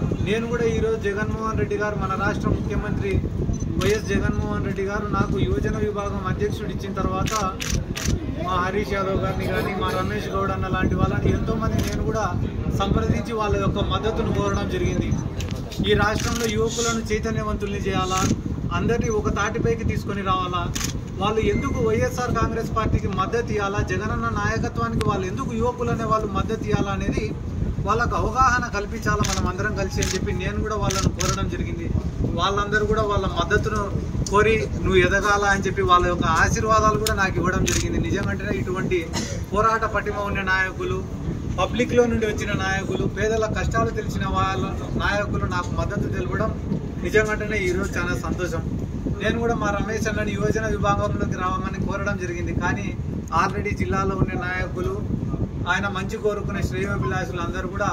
నేను కూడా ఈరోజు జగన్మోహన్ రెడ్డి గారు మన రాష్ట్ర ముఖ్యమంత్రి వైఎస్ జగన్మోహన్ రెడ్డి గారు నాకు యువజన విభాగం అధ్యక్షుడు ఇచ్చిన తర్వాత మా హరీష్ యాదవ్ గారిని కానీ మా రమేష్ గౌడ్ అన్న లాంటి వాళ్ళని ఎంతోమంది నేను కూడా సంప్రదించి వాళ్ళ యొక్క మద్దతును కోరడం జరిగింది ఈ రాష్ట్రంలో యువకులను చైతన్యవంతుల్ని చేయాలా అందరినీ ఒక తాటిపైకి తీసుకొని రావాలా వాళ్ళు ఎందుకు వైఎస్ఆర్ కాంగ్రెస్ పార్టీకి మద్దతు ఇవ్వాలా జగనన్న నాయకత్వానికి వాళ్ళు ఎందుకు యువకులు అనే వాళ్ళు మద్దతు ఇవ్వాలా అనేది వాళ్ళకు అవగాహన కల్పించాలా మనం అందరం కలిసి అని చెప్పి నేను కూడా వాళ్ళను కోరడం జరిగింది వాళ్ళందరూ కూడా వాళ్ళ మద్దతును కోరి నువ్వు ఎదగాల అని చెప్పి వాళ్ళ యొక్క ఆశీర్వాదాలు కూడా నాకు ఇవ్వడం జరిగింది నిజంగానే ఇటువంటి పోరాట పటిమ ఉన్న నాయకులు పబ్లిక్లో నుండి వచ్చిన నాయకులు పేదల కష్టాలు తెలిసిన వాళ్ళ నాయకులు నాకు మద్దతు తెలపడం నిజంగానే ఈరోజు చాలా సంతోషం నేను కూడా మా రమేష్ అన్నని యువజన విభాగంలోకి రావమని కోరడం జరిగింది కానీ ఆల్రెడీ జిల్లాలో ఉన్న నాయకులు ఆయన మంచి కోరుకునే శ్రేయోభిలాషులు అందరూ కూడా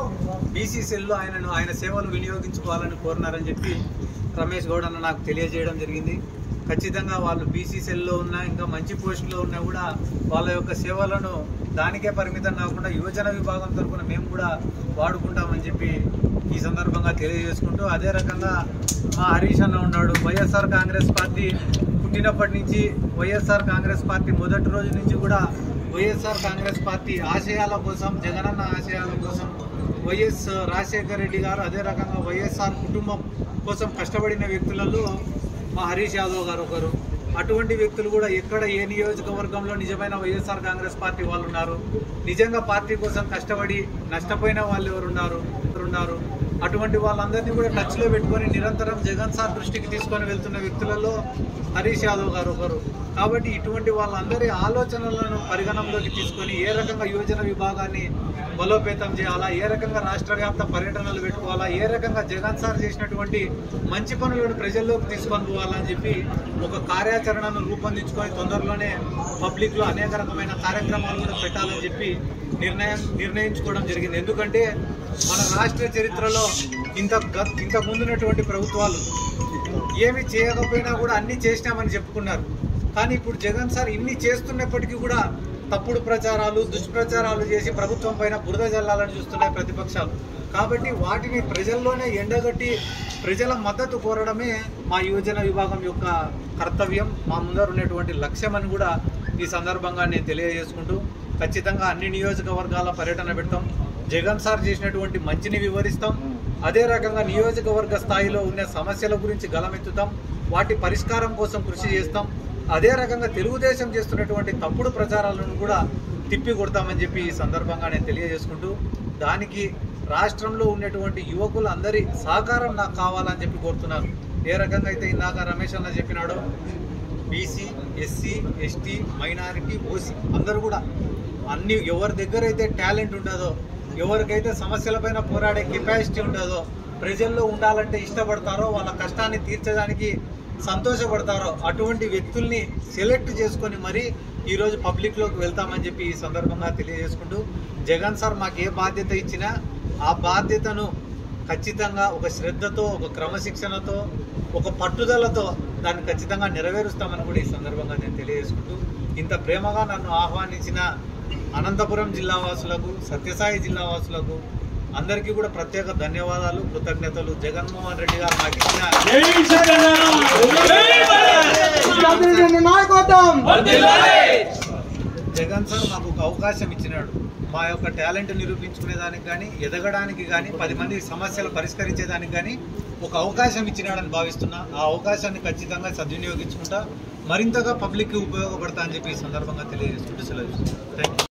బీసీ సెల్లో ఆయనను ఆయన సేవలు వినియోగించుకోవాలని కోరినారని చెప్పి రమేష్ గౌడ్ అన్న నాకు తెలియజేయడం జరిగింది ఖచ్చితంగా వాళ్ళు బీసీ సెల్లో ఉన్నా ఇంకా మంచి పోస్టులో ఉన్నా కూడా వాళ్ళ యొక్క సేవలను దానికే పరిమితం కాకుండా యువజన విభాగం తరఫున మేము కూడా వాడుకుంటామని చెప్పి ఈ సందర్భంగా తెలియజేసుకుంటూ అదే రకంగా మా హరీష్ అన్న ఉన్నాడు వైఎస్ఆర్ కాంగ్రెస్ పార్టీ పుట్టినప్పటి నుంచి వైఎస్ఆర్ కాంగ్రెస్ పార్టీ మొదటి రోజు నుంచి కూడా వైఎస్ఆర్ కాంగ్రెస్ పార్టీ ఆశయాల కోసం జగనన్న ఆశయాల కోసం వైఎస్ రాజశేఖర రెడ్డి గారు అదే రకంగా వైఎస్ఆర్ కుటుంబం కోసం కష్టపడిన వ్యక్తులలో మా హరీష్ యాదవ్ గారు ఒకరు అటువంటి వ్యక్తులు కూడా ఎక్కడ ఏ నియోజకవర్గంలో నిజమైన వైఎస్ఆర్ కాంగ్రెస్ పార్టీ వాళ్ళు ఉన్నారు నిజంగా పార్టీ కోసం కష్టపడి నష్టపోయిన వాళ్ళు ఎవరు ఉన్నారు ఎవరు ఉన్నారు అటువంటి వాళ్ళందరినీ కూడా టచ్లో పెట్టుకొని నిరంతరం జగన్ సార్ దృష్టికి తీసుకొని వెళ్తున్న వ్యక్తులలో హరీష్ యాదవ్ గారు ఒకరు కాబట్టి ఇటువంటి వాళ్ళందరి ఆలోచనలను పరిగణనలోకి తీసుకొని ఏ రకంగా యువజన విభాగాన్ని బలోపేతం చేయాలా ఏ రకంగా రాష్ట్ర వ్యాప్త పర్యటనలు పెట్టుకోవాలా ఏ రకంగా జగన్ సార్ చేసినటువంటి మంచి పనులను ప్రజల్లోకి తీసుకొని పోవాలని చెప్పి ఒక కార్యాచరణను రూపొందించుకొని తొందరలోనే పబ్లిక్లో అనేక రకమైన కార్యక్రమాలు కూడా పెట్టాలని చెప్పి నిర్ణయం నిర్ణయించుకోవడం జరిగింది ఎందుకంటే మన రాష్ట్ర చరిత్రలో ఇంత గత- ఇంతకు ముందున్నటువంటి ప్రభుత్వాలు ఏమి చేయకపోయినా కూడా అన్ని చేసినామని చెప్పుకున్నారు కానీ ఇప్పుడు జగన్ సార్ ఇన్ని చేస్తున్నప్పటికీ కూడా తప్పుడు ప్రచారాలు దుష్ప్రచారాలు చేసి ప్రభుత్వం పైన బురద జల్లాలని చూస్తున్నాయి ప్రతిపక్షాలు కాబట్టి వాటిని ప్రజల్లోనే ఎండగట్టి ప్రజల మద్దతు కోరడమే మా యువజన విభాగం యొక్క కర్తవ్యం మా ముందర ఉన్నటువంటి లక్ష్యం అని కూడా ఈ సందర్భంగా నేను తెలియజేసుకుంటూ ఖచ్చితంగా అన్ని నియోజకవర్గాల పర్యటన పెడతాం జగన్ సార్ చేసినటువంటి మంచిని వివరిస్తాం అదే రకంగా నియోజకవర్గ స్థాయిలో ఉన్న సమస్యల గురించి గలమెత్తుతాం వాటి పరిష్కారం కోసం కృషి చేస్తాం అదే రకంగా తెలుగుదేశం చేస్తున్నటువంటి తప్పుడు ప్రచారాలను కూడా తిప్పి కొడతామని చెప్పి ఈ సందర్భంగా నేను తెలియజేసుకుంటూ దానికి రాష్ట్రంలో ఉన్నటువంటి యువకులు అందరి సహకారం నాకు కావాలని చెప్పి కోరుతున్నాను ఏ రకంగా అయితే ఇందాక రమేష్ అన్న చెప్పినాడో BC SC ST minority OC అందరూ కూడా అన్ని ఎవరి దగ్గర అయితే టాలెంట్ ఉండదో ఎవరికైతే సమస్యలపైన పోరాడే కెపాసిటీ ఉండదో ప్రజల్లో ఉండాలంటే ఇష్టపడతారో వాళ్ళ కష్టాన్ని తీర్చడానికి సంతోషపడతారో అటువంటి వ్యక్తుల్ని సెలెక్ట్ చేసుకొని మరి ఈరోజు పబ్లిక్లోకి వెళ్తామని చెప్పి ఈ సందర్భంగా తెలియజేసుకుంటూ జగన్ సార్ మాకు ఏ బాధ్యత ఇచ్చినా ఆ బాధ్యతను ఖచ్చితంగా ఒక శ్రద్ధతో ఒక క్రమశిక్షణతో ఒక పట్టుదలతో దాన్ని ఖచ్చితంగా నెరవేరుస్తామని కూడా ఈ సందర్భంగా నేను తెలియజేసుకుంటూ ఇంత ప్రేమగా నన్ను ఆహ్వానించిన అనంతపురం జిల్లా వాసులకు సత్యసాయి జిల్లా వాసులకు అందరికీ కూడా ప్రత్యేక ధన్యవాదాలు కృతజ్ఞతలు జగన్మోహన్ రెడ్డి గారు నాకు ఇచ్చిన నాయకత్వం జగన్ సార్ మాకు ఒక అవకాశం ఇచ్చినాడు మా యొక్క టాలెంట్ నిరూపించుకునే దానికి కానీ ఎదగడానికి కానీ పది మంది సమస్యలు పరిష్కరించేదానికి కానీ ఒక అవకాశం ఇచ్చినాడని భావిస్తున్నా ఆ అవకాశాన్ని ఖచ్చితంగా సద్వినియోగించుకుంటా మరింతగా పబ్లిక్కి ఉపయోగపడతా అని చెప్పి ఈ సందర్భంగా తెలియజేసుకుంటూ సెలవు థ్యాంక్ యూ